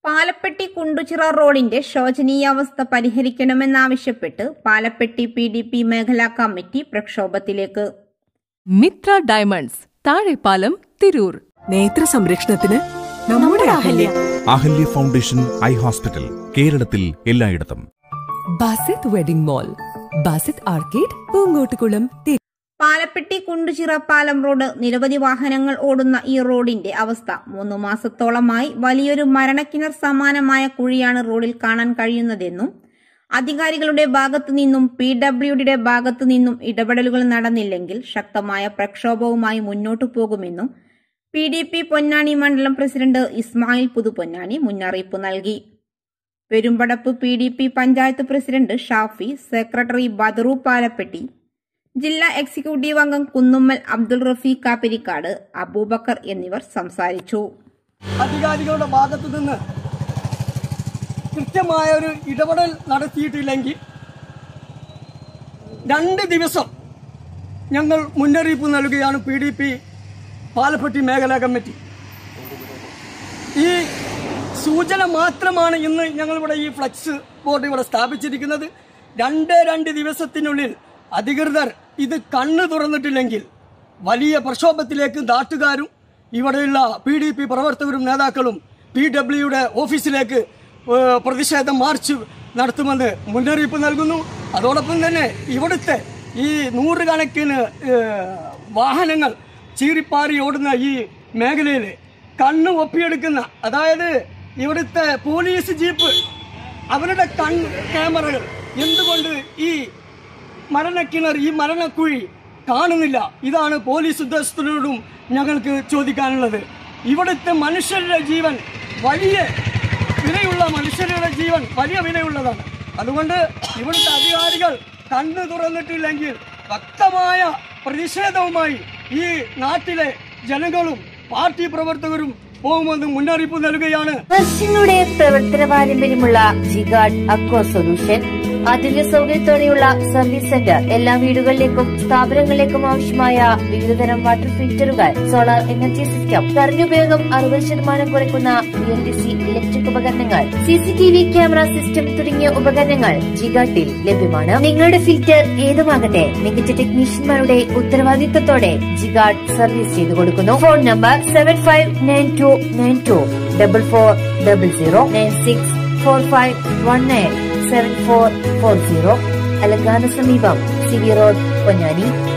പാലപ്പെട്ടി കുണ്ടുചിറ റോഡിന്റെ ശോചനീയാവസ്ഥ പരിഹരിക്കണമെന്നാവശ്യപ്പെട്ട് പാലപ്പെട്ടി പി ഡി പി മേഖലാ കമ്മിറ്റി പ്രക്ഷോഭത്തിലേക്ക് മിത്ര ഡയമണ്ട്സ് താഴെപ്പാലം തിരൂർ നേത്ര സംരക്ഷണത്തിന് നമ്മുടെ Ahalya Ahalya foundation eye hospital കേരളത്തിൽ എല്ലായിടത്തും Basith wedding mall Basith arcade Poonkottukulam തിരു പാലപ്പെട്ടി കുണ്ടുചിറ പാലം റോഡ് നിരവധി വാഹനങ്ങൾ ഓടുന്ന ഈ റോഡിന്റെ അവസ്ഥ മൂന്ന് മാസത്തോളമായി വലിയൊരു മരണക്കിണർ സമാനമായ കുഴിയാണ് റോഡിൽ കാണാൻ കഴിയുന്നതെന്നും അധികാരികളുടെ ഭാഗത്തു നിന്നും പി ഡബ്ല്യുഡിയുടെ ഭാഗത്തു നിന്നും ഇടപെടലുകൾ നടന്നില്ലെങ്കിൽ ശക്തമായ പ്രക്ഷോഭവുമായി മുന്നോട്ടു പോകുമെന്നും പി ഡി പി പൊന്നാനി മണ്ഡലം പ്രസിഡന്റ് ഇസ്മായിൽ പുതുപൊന്നാനി മുന്നറിയിപ്പ് നൽകി Perumpadappu P D P panchayat president Shafi secretary Badaru Palappetti ജില്ലാ എക്സിക്യൂട്ടീവ് അംഗം കുന്നുമ്മൽ അബ്ദുൾ റഫീഖ് കാപ്പിരിക്കാട് അബൂബക്കർ എന്നിവർ സംസാരിച്ചു അധികാരികളുടെ ഭാഗത്തു നിന്ന് കൃത്യമായ ഒരു ഇടപെടൽ നടത്തിയിട്ടില്ലെങ്കിൽ രണ്ട് ദിവസം ഞങ്ങൾ മുന്നറിയിപ്പ് നൽകുകയാണ് പി ഡി പി പാലപ്പെട്ടി മേഖലാ കമ്മിറ്റി ഈ സൂചന മാത്രമാണ് ഇന്ന് ഞങ്ങളിവിടെ ഈ ഫ്ലക്സ് ബോർഡ് ഇവിടെ സ്ഥാപിച്ചിരിക്കുന്നത് രണ്ട് രണ്ട് ദിവസത്തിനുള്ളിൽ അധികൃതർ ഇത് കണ്ണു തുറന്നിട്ടില്ലെങ്കിൽ വലിയ പ്രക്ഷോഭത്തിലേക്ക് നാട്ടുകാരും ഇവിടെയുള്ള പി ഡി പി പ്രവർത്തകരും നേതാക്കളും പി ഡബ്ല്യുയുടെ ഓഫീസിലേക്ക് ഏഹ്, പ്രതിഷേധ മാർച്ച് നടത്തുമെന്ന് മുന്നറിയിപ്പ് നൽകുന്നു അതോടൊപ്പം തന്നെ ഇവിടുത്തെ ഈ നൂറുകണക്കിന് ഏഹ്, വാഹനങ്ങൾ ചീറിപ്പാറി ഓടുന്ന ഈ മേഖലയിൽ കണ്ണ് ഒപ്പിയെടുക്കുന്ന അതായത് ഇവിടുത്തെ പോലീസ് ജീപ്പ് അവരുടെ കൺ ക്യാമറകൾ എന്തുകൊണ്ട് ഈ മരണക്കിണർ ഈ മരണക്കുഴി കാണുന്നില്ല ഇതാണ് പോലീസ് ഉദ്യോഗസ്ഥരോടും ഞങ്ങൾക്ക് ചോദിക്കാനുള്ളത് ഇവിടുത്തെ മനുഷ്യരുടെ ജീവൻ വലിയ വിലയുള്ള മനുഷ്യരുടെ ജീവൻ വലിയ വിലയുള്ളതാണ് അതുകൊണ്ട് ഇവിടുത്തെ അധികാരികൾ കണ്ണു തുറന്നിട്ടില്ലെങ്കിൽ വ്യക്തമായ പ്രതിഷേധവുമായി ഈ നാട്ടിലെ ജനങ്ങളും പാർട്ടി പ്രവർത്തകരും പോകുമെന്ന് മുന്നറിയിപ്പ് നൽകുകയാണ് വർഷങ്ങളുടെ പ്രവർത്തന പാരമ്പര്യമുള്ള ജിഗാർഡ് അക്വ സൊല്യൂഷൻ ആധുനിക സൗകര്യത്തോടെയുള്ള സർവീസ് സെന്റർ എല്ലാ വീടുകളിലേക്കും സ്ഥാപനങ്ങളിലേക്കും ആവശ്യമായ വിവിധതരം വാട്ടർ ഫിൽറ്ററുകൾ സോളാർ എനർജി സിസ്റ്റം കറന്റ് ഉപയോഗം അറുപത് ശതമാനം കുറയ്ക്കുന്ന B L D C electric ഉപകരണങ്ങൾ C C T V camera system തുടങ്ങിയ ഉപകരണങ്ങൾ ജിഗാട്ടിൽ ലഭ്യമാണ് നിങ്ങളുടെ ഫിൽറ്റർ ഏതുമാകട്ടെ മികച്ച ടെക്നീഷ്യന്മാരുടെ ഉത്തരവാദിത്തത്തോടെ ജിഗാർഡ് സർവീസ് ചെയ്തു കൊടുക്കുന്നു phone number seven five nine two nine two double four double zero nine six four five one nine seven four four zero അലങ്കാന സമീപം സി വി റോഡ് പൊന്നാനി